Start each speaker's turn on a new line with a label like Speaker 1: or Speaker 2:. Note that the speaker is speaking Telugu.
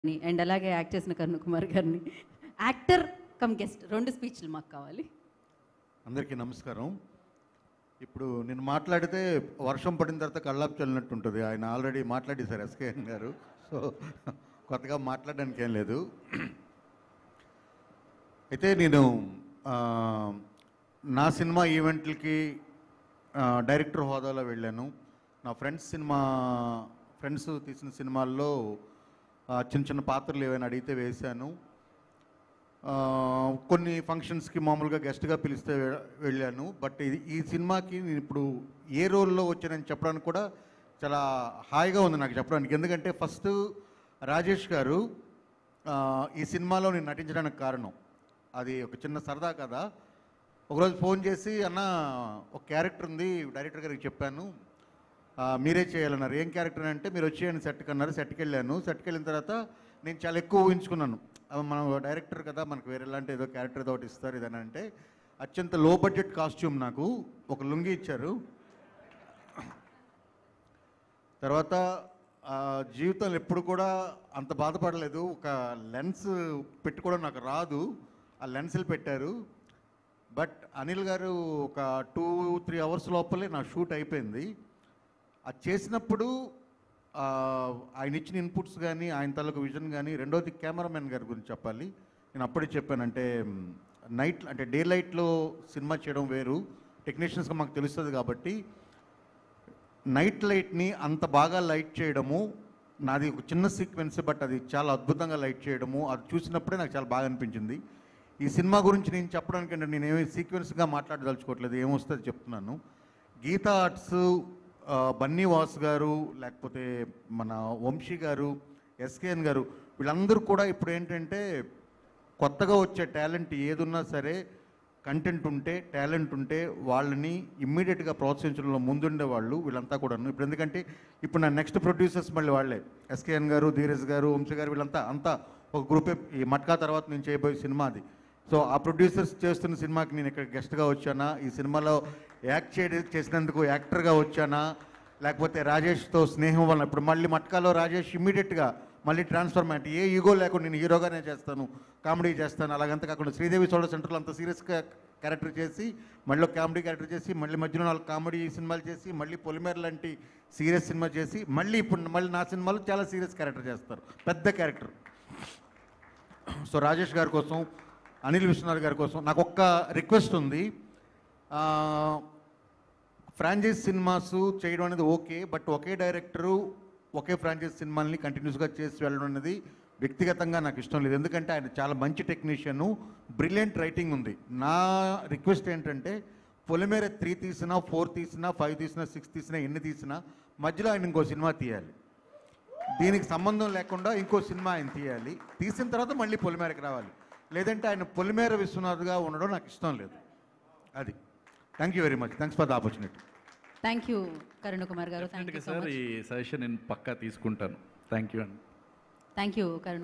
Speaker 1: ని అండ్ అలాగే యాక్ట్ చేసిన కరుణ్ కుమార్ గారిని యాక్టర్ కమ్ గెస్ట్ రెండు స్పీచ్లు మాకు కావాలి
Speaker 2: అందరికీ నమస్కారం ఇప్పుడు నేను మాట్లాడితే వర్షం పడిన తర్వాత కళ్ళాపు చల్లినట్టు ఉంటుంది ఆయన ఆల్రెడీ మాట్లాడేశారు ఎస్కేఎన్ గారు సో కొత్తగా మాట్లాడడానికి ఏం లేదు అయితే నేను ఆ, నా సినిమా ఈవెంట్లకి ఆ, డైరెక్టర్ హోదాలో వెళ్ళాను నా ఫ్రెండ్స్ సినిమా ఫ్రెండ్స్ తీసిన సినిమాల్లో ఆ, చిన్న చిన్న పాత్రలు ఏవైనా అడిగితే వేశాను ఆ, కొన్ని ఫంక్షన్స్కి మామూలుగా గెస్ట్గా పిలిస్తే వె- వెళ్ళాను బట్ ఇది ఈ సినిమాకి నేను ఇప్పుడు ఏ రోల్లో వచ్చానని చెప్పడానికి కూడా చాలా హాయిగా ఉంది నాకు చెప్పడానికి ఎందుకంటే ఫస్ట్ రాజేష్ గారు ఆ, ఈ సినిమాలో నేను నటించడానికి కారణం అది ఒక చిన్న సరదా కదా ఒకరోజు ఫోన్ చేసి అన్న ఒక క్యారెక్టర్ ఉంది డైరెక్టర్ గారికి చెప్పాను ఆ, మీరే చేయాలన్నారు ఏం క్యారెక్టర్ అంటే మీరు వచ్చేయండి సెట్కి అన్నారు సెట్కి వెళ్ళాను సెట్కి వెళ్ళిన తర్వాత నేను చాలా ఎక్కువ ఊహించుకున్నాను ఆ, మనం డైరెక్టర్ కదా మనకు వేరే లాంటి ఏదో క్యారెక్టర్ ఏదో ఒకటి ఇస్తారు ఇదని అంటే అత్యంత లో బడ్జెట్ కాస్ట్యూమ్ నాకు ఒక లుంగి ఇచ్చారు తర్వాత ఆ, జీవితంలో ఎప్పుడు కూడా అంత బాధపడలేదు ఒక లెన్స్ పెట్టుకోవడం నాకు రాదు ఆ లెన్సులు పెట్టారు బట్ అనిల్ గారు ఒక టూ త్రీ అవర్స్ లోపలే నా షూట్ అయిపోయింది అది చేసినప్పుడు ఆ, ఆయన ఇచ్చిన ఇన్పుట్స్ కానీ ఆయన తాలూకు విజన్ కానీ రెండోది కెమెరామెన్ గారి గురించి చెప్పాలి నేను అప్పుడే చెప్పానంటే నైట్ అంటే డే లైట్లో సినిమా చేయడం వేరు టెక్నీషియన్స్గా మాకు తెలుస్తుంది కాబట్టి నైట్ లైట్ని అంత బాగా లైట్ చేయడము నాది ఒక చిన్న సీక్వెన్స్ బట్ అది చాలా అద్భుతంగా లైట్ చేయడము అది చూసినప్పుడే నాకు చాలా బాగా అనిపించింది ఈ సినిమా గురించి నేను చెప్పడానికి అంటే నేను ఏమీ సీక్వెన్స్గా మాట్లాడదలుచుకోవట్లేదు ఏమొస్తుంది చెప్తున్నాను గీతా ఆర్ట్స్ ఆ, బన్నీ వాస్ గారు లేకపోతే మన వంశీ గారు ఎస్కేఎన్ గారు వీళ్ళందరూ కూడా ఇప్పుడు ఏంటంటే కొత్తగా వచ్చే టాలెంట్ ఏదున్నా సరే కంటెంట్ ఉంటే టాలెంట్ ఉంటే వాళ్ళని ఇమ్మీడియట్గా ప్రోత్సహించడంలో ముందుండే వాళ్ళు వీళ్ళంతా కూడా ఇప్పుడు ఎందుకంటే ఇప్పుడు నా నెక్స్ట్ ప్రొడ్యూసర్స్ మళ్ళీ వాళ్ళే ఎస్కేఎన్ గారు ధీరజ్ గారు వంశీ గారు వీళ్ళంతా అంతా ఒక గ్రూపే ఈ మట్కా తర్వాత నేను చేయబోయే సినిమా అది సో ఆ ప్రొడ్యూసర్స్ చేస్తున్న సినిమాకి నేను ఇక్కడ గెస్ట్గా వచ్చానా ఈ సినిమాలో యాక్ట్ చేయడం చేసినందుకు యాక్టర్గా వచ్చానా లేకపోతే రాజేష్తో స్నేహం వల్ల ఇప్పుడు మళ్ళీ మట్కాలో రాజేష్ ఇమ్మీడియట్గా మళ్ళీ ట్రాన్స్ఫర్మ్ అంటే ఏ ఈగో లేకుండా నేను హీరోగానే చేస్తాను కామెడీ చేస్తాను అలాగంతా కాకుండా శ్రీదేవి సోడ సెంటర్లో అంత సీరియస్గా క్యారెక్టర్ చేసి మళ్ళీ కామెడీ క్యారెక్టర్ చేసి మళ్ళీ మధ్యలో నాలుగు కామెడీ సినిమాలు చేసి మళ్ళీ పొలిమేర లాంటి సీరియస్ సినిమా చేసి మళ్ళీ ఇప్పుడు మళ్ళీ నా సినిమాలో చాలా సీరియస్ క్యారెక్టర్ చేస్తారు పెద్ద క్యారెక్టర్ సో రాజేష్ గారి కోసం అనిల్ విశ్వనాథ్ గారి కోసం నాకు ఒక్క రిక్వెస్ట్ ఉంది ఆ, ఫ్రాంచైజ్ సినిమాస్ చేయడం అనేది ఓకే బట్ ఒకే డైరెక్టరు ఒకే ఫ్రాంచైజ్ సినిమాల్ని కంటిన్యూస్గా చేసి వెళ్ళడం అనేది వ్యక్తిగతంగా నాకు ఇష్టం లేదు ఎందుకంటే ఆయన చాలా మంచి టెక్నీషియన్ బ్రిలియంట్ రైటింగ్ ఉంది నా రిక్వెస్ట్ ఏంటంటే పొలిమేర త్రీ తీసినా ఫోర్ తీసినా ఫైవ్ తీసినా సిక్స్ తీసినా ఎన్ని తీసినా మధ్యలో ఆయన ఇంకో సినిమా తీయాలి దీనికి సంబంధం లేకుండా ఇంకో సినిమా ఆయన తీయాలి తీసిన తర్వాత మళ్ళీ పొలిమేరకు రావాలి లేదంటే ఆయన పొలిమేర విశ్వనాథ్గా ఉండడం నాకు ఇష్టం లేదు అది thank you very much thanks for the opportunity
Speaker 1: thank you Karun Kumar garu thank you
Speaker 3: డెఫినెట్గా సార్ ఈ సజెషన్ నేను పక్కా తీసుకుంటాను థ్యాంక్ యూ అండి
Speaker 1: థ్యాంక్ యూ కరుణ్